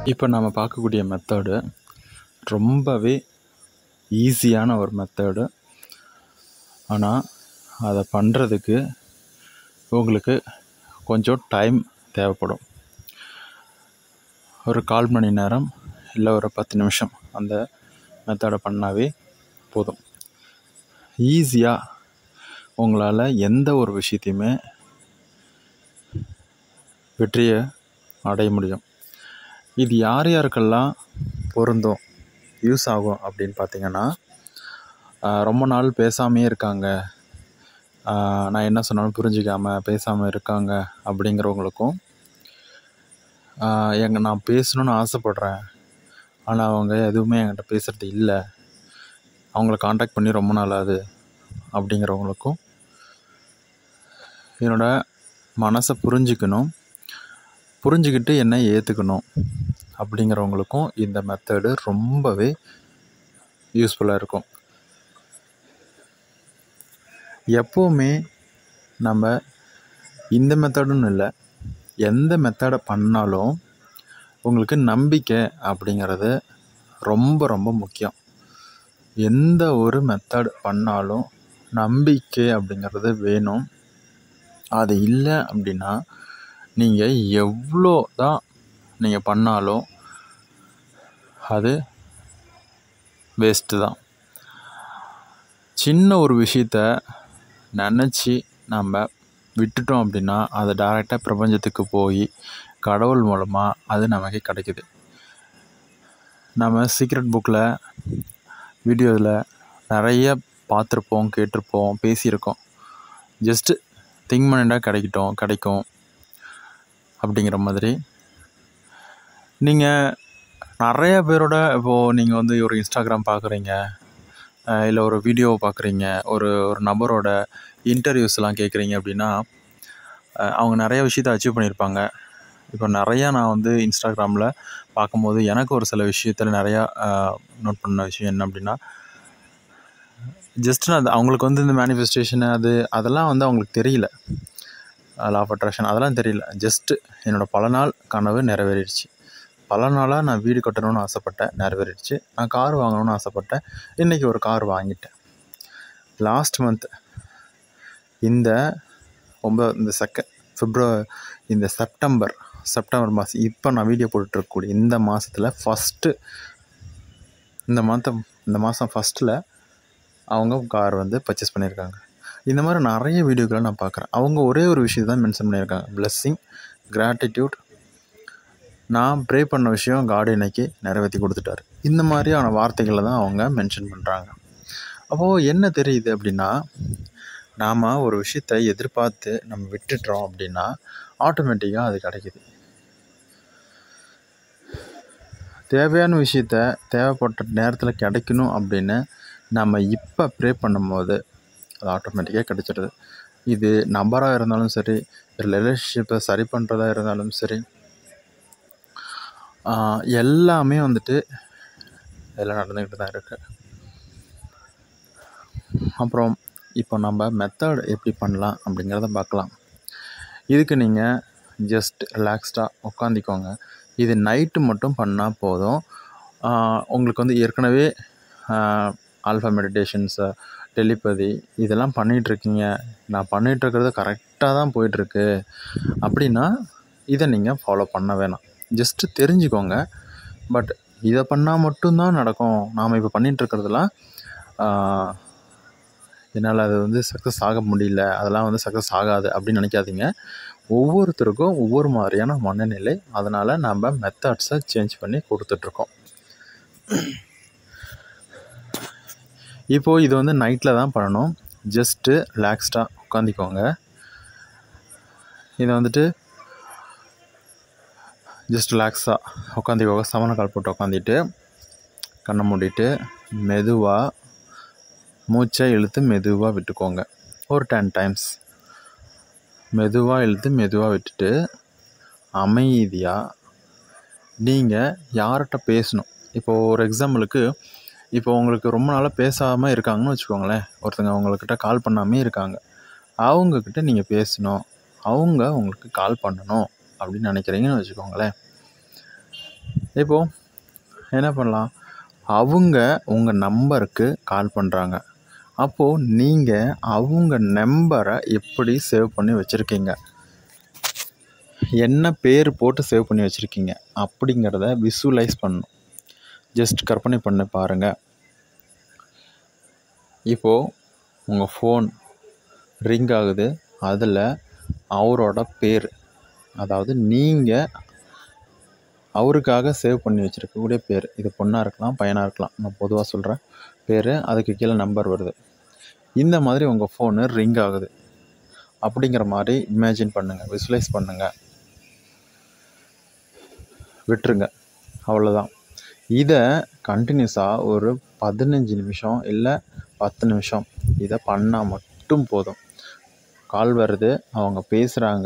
இப்போ நம்ம பார்க்கக்கூடிய மெத்தடு ரொம்பவே ஈஸியான ஒரு மெத்தடு ஆனால் அதை பண்ணுறதுக்கு உங்களுக்கு கொஞ்சம் டைம் தேவைப்படும் ஒரு கால் மணி நேரம் இல்லை ஒரு பத்து நிமிஷம் அந்த மெத்தடை பண்ணாவே போதும் ஈஸியாக உங்களால் எந்த ஒரு விஷயத்தையுமே வெற்றியை அடைய முடியும் இது யார் யாருக்கெல்லாம் பொருந்தும் யூஸ் ஆகும் அப்படின்னு பார்த்தீங்கன்னா ஆஹ் ரொம்ப நாள் பேசாமையே இருக்காங்க ஆஹ் நான் என்ன சொன்னாலும் புரிஞ்சிக்காமல் பேசாமல் இருக்காங்க அப்படிங்கிறவங்களுக்கும் ஆஹ் எங்க நான் பேசணும்னு ஆசைப்பட்றேன் ஆனால் அவங்க எதுவுமே என்கிட்ட பேசுகிறது இல்லை அவங்கள காண்டாக்ட் பண்ணி ரொம்ப நாள் ஆகுது அப்படிங்கிறவங்களுக்கும் என்னோட மனசை புரிஞ்சுக்கணும் புரிஞ்சுக்கிட்டு என்னை ஏற்றுக்கணும் அப்படிங்கிறவங்களுக்கும் இந்த மெத்தடு ரொம்பவே யூஸ்ஃபுல்லாக இருக்கும் எப்போவுமே நம்ம இந்த மெத்தடுன்னு இல்லை எந்த மெத்தடை பண்ணாலும் உங்களுக்கு நம்பிக்கை அப்படிங்கிறது ரொம்ப ரொம்ப முக்கியம் எந்த ஒரு மெத்தட் பண்ணாலும் நம்பிக்கை அப்படிங்கிறது வேணும் அது இல்லை அப்படின்னா நீங்கள் எவ்வளோ தான் நீங்கள் பண்ணாலும் அது வேஸ்ட்டு தான் சின்ன ஒரு விஷயத்த நினச்சி நம்ம விட்டுட்டோம் அப்படின்னா அது டைரெக்டாக பிரபஞ்சத்துக்கு போய் கடவுள் மூலமாக அது நமக்கு கிடைக்குது நம்ம சீக்ரெட் புக்கில் வீடியோவில் நிறைய பார்த்துருப்போம் கேட்டிருப்போம் பேசியிருக்கோம் ஜஸ்ட்டு திங்க் பண்ணிட்டா கிடைக்கட்டும் கிடைக்கும் அப்படிங்கிற மாதிரி நீங்கள் நிறைய பேரோட இப்போது நீங்கள் வந்து ஒரு இன்ஸ்டாகிராம் பார்க்குறீங்க இல்லை ஒரு வீடியோ பார்க்குறீங்க ஒரு ஒரு நபரோட இன்டர்வியூஸ்லாம் கேட்குறீங்க அப்படின்னா அஹ் அவங்க நிறைய விஷயத்த அச்சீவ் பண்ணியிருப்பாங்க இப்போ நிறையா நான் வந்து இன்ஸ்டாகிராமில் பார்க்கும்போது எனக்கு ஒரு சில விஷயத்தில் நிறையா நோட் பண்ண விஷயம் என்ன அப்படின்னா ஜஸ்ட் நான் அது அவங்களுக்கு வந்து இந்த மேனிஃபெஸ்டேஷன் அது அதெல்லாம் வந்து அவங்களுக்கு தெரியல லா ஆஃப் அட்ராக்ஷன் அதெல்லாம் தெரியல ஜஸ்ட்டு என்னோடய பல நாள் கனவு நிறைவேறிடுச்சு பல நாளாக நான் வீடு கட்டணும்னு ஆசைப்பட்டேன் நிறைவேறிடுச்சு நான் கார் வாங்கணும்னு ஆசைப்பட்டேன் இன்றைக்கி ஒரு கார் வாங்கிட்டேன் லாஸ்ட் மந்த் இந்த ஒன்பது இந்த செக பிப்ரவரி இந்த செப்டம்பர் செப்டம்பர் மாதம் இப்போ நான் வீடியோ போட்டுட்ருக்கக்கூடிய இந்த மாதத்தில் ஃபஸ்ட்டு இந்த மாதம் இந்த மாதம் ஃபஸ்ட்டில் அவங்க கார் வந்து பர்ச்சேஸ் பண்ணியிருக்காங்க இந்த மாதிரி நிறைய வீடியோக்களை நான் பார்க்குறேன் அவங்க ஒரே ஒரு விஷயம் தான் மென்ஷன் பண்ணியிருக்காங்க blessing gratitude நான் ப்ரே பண்ண விஷயம் காடு இன்னைக்கு நிறைவேற்றி கொடுத்துட்டாரு இந்த மாதிரியான வார்த்தைகளை தான் அவங்க மென்ஷன் பண்ணுறாங்க அப்போது என்ன தெரியுது அப்படின்னா நாம் ஒரு விஷயத்தை எதிர்பார்த்து நம்ம விட்டுட்டோம் அப்படின்னா ஆட்டோமேட்டிக்காக அது கிடைக்குது தேவையான விஷயத்த தேவைப்பட்ட நேரத்தில் கிடைக்கணும் அப்படின்னு நம்ம இப்போ ப்ரே பண்ணும்போது அது ஆட்டோமேட்டிக்காக கிடைச்சிடுது இது நபராக இருந்தாலும் சரி ரிலேஷன்ஷிப்பை சரி பண்ணுறதா இருந்தாலும் சரி ஆஹ் எல்லாமே வந்துட்டு எல்லாம் நடந்துக்கிட்டு தான் இருக்கு அப்புறம் இப்போ நம்ம மெத்தட் எப்படி பண்ணலாம் அப்படிங்கிறத பார்க்கலாம் இதுக்கு நீங்கள் ஜஸ்ட் ரிலாக்ஸ்டாக உட்காந்திக்கோங்க இது நைட்டு மட்டும் பண்ணால் போதும் ஆஹ் உங்களுக்கு வந்து ஏற்கனவே ஆல்ஃபா மெடிடேஷன்ஸு டெலிபதி இதெல்லாம் பண்ணிகிட்ருக்கீங்க நான் பண்ணிகிட்ருக்கிறது கரெக்டாக தான் போயிட்டுருக்கு அப்படின்னா இதை நீங்கள் ஃபாலோ பண்ண வேணாம் ஜஸ்ட்டு தெரிஞ்சுக்கோங்க பட் இதை பண்ணால் மட்டும்தான் நடக்கும் நாம் இப்போ பண்ணிகிட்ருக்கிறதுலாம் என்னால் அது வந்து சக்ஸஸ் ஆக முடியல அதெல்லாம் வந்து சக்ஸஸ் ஆகாது அப்படின்னு நினைக்காதீங்க ஒவ்வொருத்தருக்கும் ஒவ்வொரு மாதிரியான மனநிலை அதனால் நம்ம மெத்தட்ஸை சேஞ்ச் பண்ணி கொடுத்துட்ருக்கோம் இப்போது இது வந்து நைட்டில் தான் பண்ணணும் ஜஸ்ட்டு ரிலாக்ஸ்டாக உட்காந்திக்கோங்க இதை வந்துட்டு ஜஸ்ட் ரிலாக்ஸாக உட்காந்திக்கோங்க சமண கால் போட்டு உட்காந்திட்டு கண்ணை மூடிட்டு மெதுவாக மூச்சை இழுத்து மெதுவாக விட்டுக்கோங்க ஒரு டென் டைம்ஸ் மெதுவாக இழுத்து மெதுவாக விட்டுட்டு அமைதியாக நீங்கள் யார்கிட்ட பேசணும் இப்போது ஒரு எக்ஸாம்பிளுக்கு இப்போ உங்களுக்கு ரொம்ப நாளாக பேசாமல் இருக்காங்கன்னு வச்சுக்கோங்களேன் ஒருத்தங்க உங்கள்கிட்ட கால் பண்ணாமே இருக்காங்க அவங்கக்கிட்ட நீங்கள் பேசணும் அவங்க உங்களுக்கு கால் பண்ணணும் அப்படின்னு நினைக்கிறீங்கன்னு வச்சுக்கோங்களேன் இப்போது என்ன பண்ணலாம் அவங்க உங்கள் நம்பருக்கு கால் பண்ணுறாங்க அப்போது நீங்கள் அவங்க நம்பரை எப்படி சேவ் பண்ணி வச்சுருக்கீங்க என்ன பேர் போட்டு சேவ் பண்ணி வச்சுருக்கீங்க அப்படிங்கிறத விசுவலைஸ் பண்ணணும் ஜஸ்ட் கற்பனை பண்ணி பாருங்கள் இப்போது உங்கள் ஃபோன் ரிங் ஆகுது அதில் அவரோட பேர் அதாவது நீங்கள் அவருக்காக சேவ் பண்ணி வச்சுருக்கக்கூடிய பேர் இது பொண்ணாக இருக்கலாம் பையனாக இருக்கலாம் நான் பொதுவாக சொல்கிறேன் பேர் அதுக்கு கீழே நம்பர் வருது இந்த மாதிரி உங்கள் ஃபோனு ரிங் ஆகுது அப்படிங்கிற மாதிரி இமேஜின் பண்ணுங்கள் விசுவலைஸ் பண்ணுங்கள் விட்டுருங்க அவ்வளோதான் இதை கண்டினியூஸாக ஒரு பதினஞ்சு நிமிஷம் இல்லை பத்து நிமிஷம் இதை பண்ணால் மட்டும் போதும் கால் வருது அவங்க பேசுகிறாங்க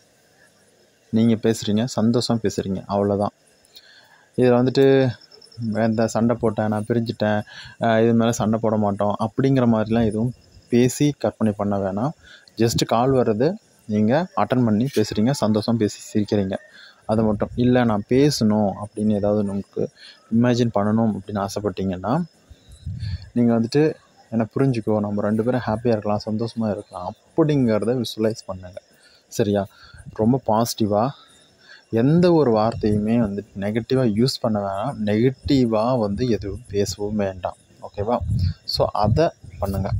நீங்கள் பேசுகிறீங்க சந்தோஷம் பேசுகிறீங்க அவ்வளோதான் இதில் வந்துட்டு இந்த சண்டை போட்டேன் நான் பிரிஞ்சுட்டேன் அஹ் இது மேலே சண்டை போட மாட்டோம் அப்படிங்கிற மாதிரிலாம் எதுவும் பேசி கற்பனை பண்ண வேணாம் ஜஸ்ட்டு கால் வர்றது நீங்கள் அட்டன் பண்ணி பேசுகிறீங்க சந்தோஷம் பேசி சிரிக்கிறீங்க அது மட்டும் இல்லை நான் பேசணும் அப்படின்னு ஏதாவது உங்களுக்கு இமேஜின் பண்ணணும் அப்படின்னு ஆசைப்பட்டீங்கன்னா நீங்கள் வந்துட்டு என்னை புரிஞ்சுக்கோ நம்ம ரெண்டு பேரும் ஹாப்பியாக இருக்கலாம் சந்தோஷமாக இருக்கலாம் அப்படிங்கிறத விசுவலைஸ் பண்ணுங்க சரியா ரொம்ப பாசிட்டிவாக எந்த ஒரு வார்த்தையுமே வந்து நெகட்டிவாக யூஸ் பண்ண வேணாம் நெகட்டிவாக வந்து எதுவும் பேசவும் வேண்டாம் ஓகேவா ஸோ அதை பண்ணுங்கள்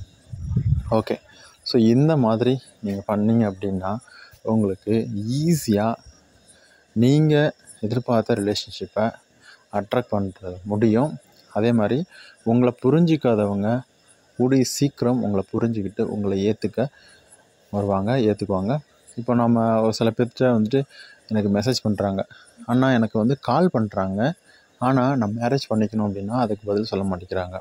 ஓகே ஸோ இந்த மாதிரி நீங்கள் பண்ணீங்க அப்படின்னா உங்களுக்கு ஈஸியாக நீங்கள் எதிர்பார்த்த ரிலேஷன்ஷிப்பை அட்ராக்ட் பண்ணுறது முடியும் அதே மாதிரி உங்களை புரிஞ்சிக்காதவங்க கூடிய சீக்கிரம் உங்களை புரிஞ்சுக்கிட்டு உங்களை ஏற்றுக்க வருவாங்க ஏற்றுக்குவாங்க இப்போ நம்ம ஒரு சில பேர்கிட்ட வந்துட்டு எனக்கு மெசேஜ் பண்ணுறாங்க அண்ணா எனக்கு வந்து கால் பண்ணுறாங்க ஆனால் நான் மேரேஜ் பண்ணிக்கணும் அப்படின்னா அதுக்கு பதில் சொல்ல மாட்டேங்கிறாங்க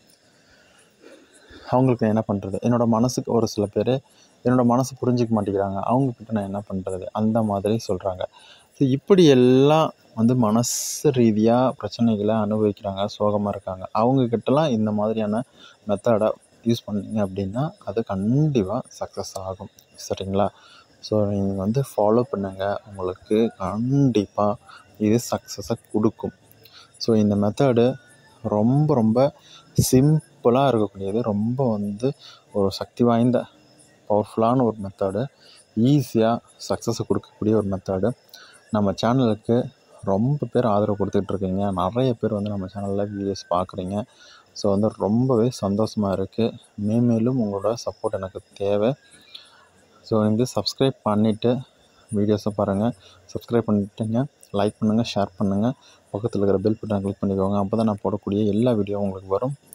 அவங்களுக்கு என்ன பண்ணுறது என்னோடய மனசுக்கு ஒரு சில பேர் என்னோடய மனசு புரிஞ்சிக்க மாட்டேங்கிறாங்க அவங்கக்கிட்ட நான் என்ன பண்ணுறது அந்த மாதிரி சொல்கிறாங்க ஸோ இப்படி எல்லாம் வந்து மனசு ரீதியாக பிரச்சனைகளை அனுபவிக்கிறாங்க சோகமாக இருக்காங்க அவங்கக்கிட்டலாம் இந்த மாதிரியான மெத்தடை யூஸ் பண்ணீங்க அப்படின்னா அது கண்டிப்பாக சக்ஸஸ் ஆகும் சரிங்களா ஸோ நீங்கள் வந்து ஃபாலோ பண்ணுங்கள் உங்களுக்கு கண்டிப்பாக இது சக்ஸஸை கொடுக்கும் ஸோ இந்த மெத்தடு ரொம்ப ரொம்ப சிம்பிளாக இருக்கக்கூடியது ரொம்ப வந்து ஒரு சக்தி வாய்ந்த பவர்ஃபுல்லான ஒரு மெத்தடு ஈஸியாக சக்ஸஸை கொடுக்கக்கூடிய ஒரு மெத்தடு நம்ம சேனலுக்கு ரொம்ப பேர் ஆதரவு கொடுத்துட்ருக்கீங்க நிறைய பேர் வந்து நம்ம சேனலில் வீடியோஸ் பார்க்குறீங்க ஸோ வந்து ரொம்பவே சந்தோஷமாக இருக்குது மேன்மேலும் உங்களோட சப்போர்ட் எனக்கு தேவை ஸோ வந்து சப்ஸ்கிரைப் பண்ணிவிட்டு வீடியோஸை பாருங்கள் சப்ஸ்கிரைப் பண்ணிட்டுங்க லைக் பண்ணுங்கள் ஷேர் பண்ணுங்கள் பக்கத்தில் இருக்கிற பெல் பட்டன் கிளிக் பண்ணிக்கோங்க அப்போ தான் நான் போடக்கூடிய எல்லா வீடியோவும் உங்களுக்கு வரும்